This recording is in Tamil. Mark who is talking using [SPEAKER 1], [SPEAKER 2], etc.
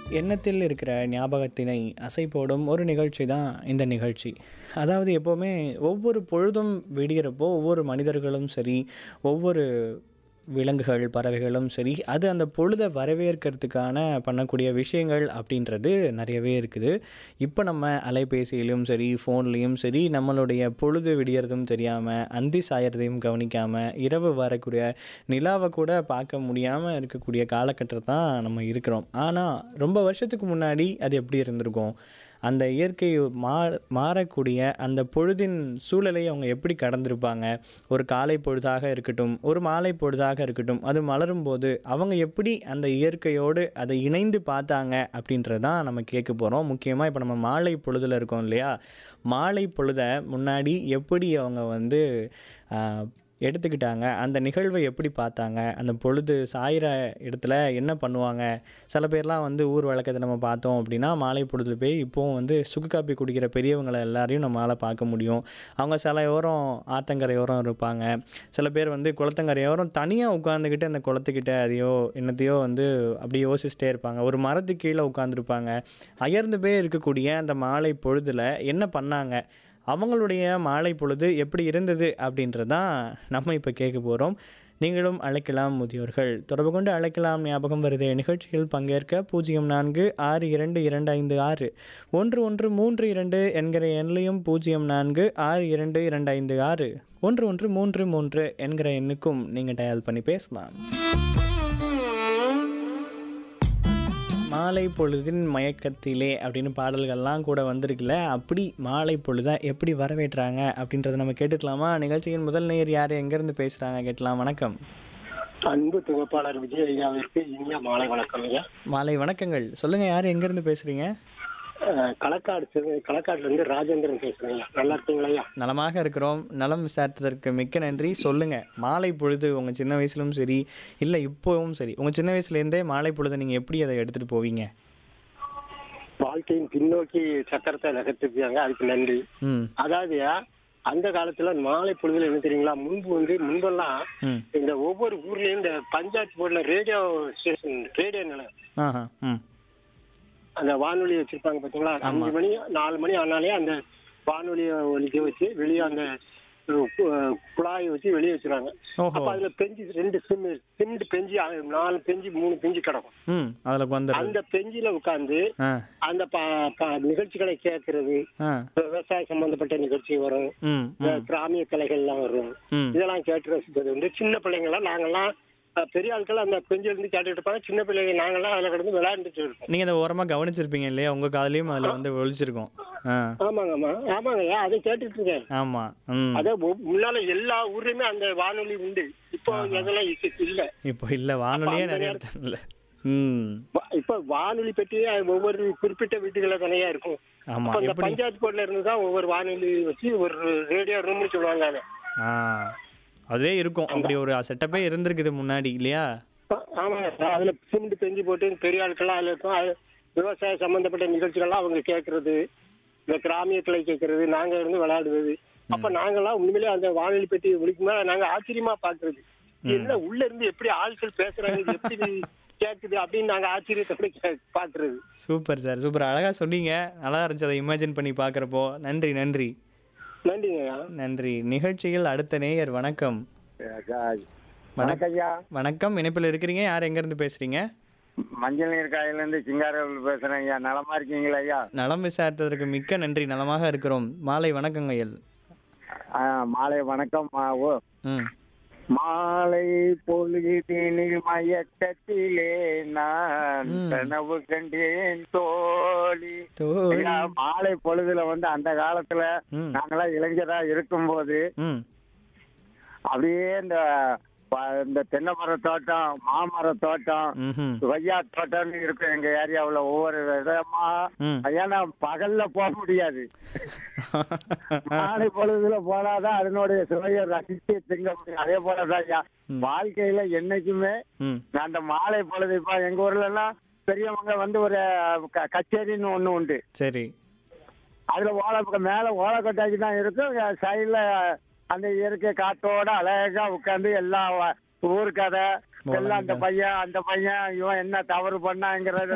[SPEAKER 1] எண்ணத்தில் இருக்கிற ஞாபகத்தினை அசை போடும் ஒரு நிகழ்ச்சி தான் இந்த நிகழ்ச்சி அதாவது எப்போவுமே ஒவ்வொரு பொழுதும் விடிகிறப்போ ஒவ்வொரு மனிதர்களும் சரி ஒவ்வொரு விலங்குகள் பறவைகளும் சரி அது அந்த பொழுதை வரவேற்கிறதுக்கான பண்ணக்கூடிய விஷயங்கள் அப்படின்றது நிறையவே இருக்குது இப்போ நம்ம அலைபேசியிலும் சரி ஃபோன்லேயும் சரி நம்மளுடைய பொழுது விடியறதும் தெரியாமல் அந்தி சாயறதையும் கவனிக்காமல் இரவு வரக்கூடிய நிலாவை கூட பார்க்க முடியாமல் இருக்கக்கூடிய காலகட்டத்தில் தான் நம்ம இருக்கிறோம் ஆனால் ரொம்ப வருஷத்துக்கு முன்னாடி அது எப்படி இருந்திருக்கும் அந்த இயற்கை மா மாறக்கூடிய அந்த பொழுதின் சூழலை அவங்க எப்படி கடந்திருப்பாங்க ஒரு காலை பொழுதாக இருக்கட்டும் ஒரு மாலை பொழுதாக இருக்கட்டும் அது மலரும் போது அவங்க எப்படி அந்த இயற்கையோடு அதை இணைந்து பார்த்தாங்க அப்படின்றது தான் நம்ம கேட்க போகிறோம் முக்கியமாக இப்போ நம்ம மாலை பொழுதில் இருக்கோம் இல்லையா மாலை பொழுதை முன்னாடி எப்படி அவங்க வந்து ஆஹ், எடுத்துக்கிட்டாங்க அந்த நிகழ்வை எப்படி பார்த்தாங்க அந்த பொழுது சாயிற இடத்துல என்ன பண்ணுவாங்க சில பேர்லாம் வந்து ஊர் வழக்கத்தை நம்ம பார்த்தோம் அப்படின்னா மாலை பொழுது போய் இப்போவும் வந்து சுக்கு காப்பி குடிக்கிற பெரியவங்களை எல்லாரையும் நம்மளால் பார்க்க முடியும் அவங்க சிலையோரம் ஆத்தங்கரையோரம் இருப்பாங்க சில பேர் வந்து குளத்தங்கரையோரம் தனியாக உட்காந்துக்கிட்டு அந்த குளத்துக்கிட்ட அதையோ என்னத்தையோ வந்து அப்படியே யோசிச்சுட்டே இருப்பாங்க ஒரு மரத்துக்கு கீழே உட்காந்துருப்பாங்க அயர்ந்து போய் இருக்கக்கூடிய அந்த மாலை பொழுதில் என்ன பண்ணாங்க அவங்களுடைய மாலை பொழுது எப்படி இருந்தது அப்படின்றது தான் நம்ம இப்போ கேட்க போகிறோம் நீங்களும் அழைக்கலாம் முதியோர்கள் தொடர்பு கொண்டு அழைக்கலாம் ஞாபகம் வருதே நிகழ்ச்சியில் பங்கேற்க பூஜ்ஜியம் நான்கு ஆறு இரண்டு இரண்டு ஐந்து ஆறு ஒன்று ஒன்று மூன்று இரண்டு என்கிற எண்ணையும் பூஜ்ஜியம் நான்கு ஆறு இரண்டு இரண்டு ஐந்து ஆறு ஒன்று ஒன்று மூன்று மூன்று என்கிற எண்ணுக்கும் நீங்கள் டயல் பண்ணி பேசலாம் மாலை பொழுதின் மயக்கத்திலே அப்படின்னு பாடல்கள்லாம் கூட வந்திருக்குல்ல அப்படி மாலை பொழுதை எப்படி வரவேற்றாங்க அப்படின்றத நம்ம கேட்டுக்கலாமா நிகழ்ச்சியின் முதல் நேயர் யார் எங்கேருந்து பேசுகிறாங்க கேட்கலாம் வணக்கம்
[SPEAKER 2] அன்பு தொகுப்பாளர் விஜய் ஐயாவிற்கு இனிய மாலை வணக்கம் ஐயா
[SPEAKER 1] மாலை வணக்கங்கள் சொல்லுங்கள் யார் எங்கேருந்து பேசுகிறீங்க
[SPEAKER 2] அஹ், களக்காடு சிவ- களக்காட்டுல இருந்து ராஜேந்திரன் பேசுறேன் ஐயா நல்லா இருக்கீங்களா ஐயா
[SPEAKER 1] நலமாக இருக்கிறோம் நலம் விசாரித்ததற்கு மிக்க நன்றி சொல்லுங்கள் மாலை பொழுது உங்கள் சின்ன வயசுலும் சரி இல்லை இப்போவும் சரி உங்கள் சின்ன வயசுலேருந்தே மாலை பொழுதை நீங்கள் எப்படி அதை எடுத்துகிட்டு போவீங்க
[SPEAKER 2] வாழ்க்கையின் பின்னோக்கி சக்கரத்தை நகர்த்திருக்காங்க அதுக்கு நன்றி
[SPEAKER 1] ம்
[SPEAKER 2] அதாவது அந்த காலத்துல மாலை பொழுதுல என்ன தெரியுங்களா முன்பு வந்து முன்பெல்லாம்
[SPEAKER 1] ம்
[SPEAKER 2] இந்த ஒவ்வொரு ஊர்லயும் இந்த பஞ்சாயத்து போர்டுல ரேடியோ ஸ்டேஷன் ரேடியோ நிலையம்
[SPEAKER 1] ஆஹா ம்
[SPEAKER 2] அந்த வானொலி வச்சிருப்பாங்க பாத்தீங்களா அஞ்சு மணி நாலு மணி ஆனாலே அந்த வானொலியை ஒலிக்க வச்சு வெளியே அந்த அஹ், கு- அஹ், குழாயை வச்சு வெளியே வச்சிருவாங்க
[SPEAKER 1] ஓஹோ
[SPEAKER 2] அப்ப அதுல பெஞ்சு ரெண்டு சிம் சிமெண்ட் பெஞ்சு அஹ், நாலு பெஞ்சு மூணு பெஞ்சு கிடக்கும்
[SPEAKER 1] ம் அதில் வந்துடுறது
[SPEAKER 2] அந்த பெஞ்சில உட்கார்ந்து
[SPEAKER 1] ஆ
[SPEAKER 2] அந்த ப- ப- நிகழ்ச்சிகளை கேட்கறது
[SPEAKER 1] ஆ
[SPEAKER 2] விவசாய சம்பந்தப்பட்ட நிகழ்ச்சி வரும்
[SPEAKER 1] ம் ம்
[SPEAKER 2] கிராமிய கலைகள்லாம் வரும்
[SPEAKER 1] ம்
[SPEAKER 2] இதெல்லாம் கேட்டு ரசிப்பது வந்து சின்ன பிள்ளைங்களாம் நாங்கெல்லாம் அஹ், பெரிய ஆட்கள் அந்த பெஞ்சில இருந்து கேட்டுட்டு இருப்பாங்க சின்ன பிள்ளைங்க நாங்கெல்லாம் அதுல கிடந்து விளையாண்டுட்டு இருப்போம்
[SPEAKER 1] நீங்கள் அதை ஓரமாக கவனிச்சிருப்பீங்க இல்லையா உங்கள் காதுலேயும் அதில் வந்து ஒழிச்சிருக்கும் ஆ
[SPEAKER 2] ஆமாங்கம்மா ஆமாங்கய்யா அதை கேட்டுட்டு இருக்கேன்
[SPEAKER 1] ஆமாம் ம்
[SPEAKER 2] அத ஒ- முன்னால எல்லா ஊர்லயுமே அந்த வானொலி உண்டு இப்போ அதெல்லாம் இப்ப இல்ல
[SPEAKER 1] இப்போ இல்லை வானொலியே
[SPEAKER 2] அந்த
[SPEAKER 1] நிறைய இடத்துல இல்லை ம்
[SPEAKER 2] வா- இப்ப வானொலி பெட்டி ஒவ்வொரு குறிப்பிட்ட வீட்டுகள தனியா இருக்கும்
[SPEAKER 1] ஆமாம்
[SPEAKER 2] அப்ப அந்த
[SPEAKER 1] எப்படி
[SPEAKER 2] பஞ்சாயத்து போர்டுல இருந்து தான் ஒவ்வொரு வானொலி வச்சு ஒரு ரேடியோ ரூம்னு சொல்லுவாங்க அதை
[SPEAKER 1] ஆ அதே இருக்கும் அப்படி ஒரு செட்டப்பே இருந்திருக்குது முன்னாடி இல்லையா
[SPEAKER 2] ஆ- ஆமாங்க சார். அதுல சிமெண்ட் பெஞ்சு போட்டு பெரிய ஆட்கள்லாம் அதுல இருக்கும் அது விவசாய சம்பந்தப்பட்ட நிகழ்ச்சிகள்லாம் அவங்க கேட்கறது இந்த கிராமிய கலை கேட்கறது நாங்க இருந்து விளையாடுவது அப்ப நாங்கெல்லாம் உண்மையிலேயே அந்த வானொலி பெட்டி விழிக்கும் போது நாங்க ஆச்சரியமா பாக்குறது என்ன உள்ள இருந்து எப்படி ஆட்கள் பேசுறாங்க இது எப்படி கேக்குது அப்படின்னு நாங்க ஆச்சரியத்தோட கே- பாக்குறது
[SPEAKER 1] சூப்பர் சார் சூப்பர் அழகாக சொன்னீங்க நல்லா இருந்துச்சு அதை இமேஜின் பண்ணி பார்க்குறப்போ நன்றி நன்றி
[SPEAKER 2] நன்றிங்கய்யா
[SPEAKER 1] நன்றி நிகழ்ச்சியில் அடுத்த நேயர் வணக்கம்
[SPEAKER 3] வணக்கம் ஐயா
[SPEAKER 1] வணக்கம் இணைப்பில் இருக்கிறீங்க யார் எங்கேருந்து பேசுகிறீங்க
[SPEAKER 3] மஞ்சள் நீர் காயிலேருந்து சிங்காரவில் பேசுறேன் ஐயா நலமா இருக்கீங்களா ஐயா
[SPEAKER 1] நலம் விசாரித்ததற்கு மிக்க நன்றி நலமாக இருக்கிறோம் மாலை வணக்கங்கள்
[SPEAKER 3] ஆ, மாலை வணக்கம் மா- ஓ
[SPEAKER 1] ம்
[SPEAKER 3] மாலை பொழுதினில் மயக்கத்திலே நான்
[SPEAKER 1] ம்.
[SPEAKER 3] கனவு கண்டேன் தோழி
[SPEAKER 1] தோழி
[SPEAKER 3] ஐயா, மாலை பொழுதுல வந்து அந்த காலத்துல
[SPEAKER 1] ம்
[SPEAKER 3] நாங்களாம் இளைஞரா இருக்கும்போது
[SPEAKER 1] ம்
[SPEAKER 3] அப்படியே இந்த ப- இந்த தென்னை மர தோட்டம் மாமர தோட்டம்
[SPEAKER 1] ம்ஹும்.
[SPEAKER 3] கொய்யா தோட்டம்னு இருக்கும் எங்க ஏரியாவுல ஒவ்வொரு விதமா
[SPEAKER 1] ம்
[SPEAKER 3] ஏன்னா பகல்ல போக முடியாது மாலை பொழுதுல போனாதான் அதனுடைய சுவையை ரசிச்சு திங்க முடியும் அதே போலதான் ஐயா
[SPEAKER 1] ம்.
[SPEAKER 3] வாழ்க்கையில என்னைக்குமே
[SPEAKER 1] ம்
[SPEAKER 3] நான் அந்த மாலை பொழுது இப்ப எங்க ஊர்ல எல்லாம் பெரியவங்க வந்து ஒரு க- கச்சேரின்னு ஒண்ணு உண்டு
[SPEAKER 1] சரி
[SPEAKER 3] அதுல ஓலை மேல ஓலை கொட்டாக்கி தான் இருக்கும் சைடுல அந்த இயற்கை காத்தோட அழகா உட்கார்ந்து எல்லா வ- ஊர் கதை எல்லாம் அந்த பையன் அந்த பையன் இவன் என்ன தவறு பண்ணாங்கிறது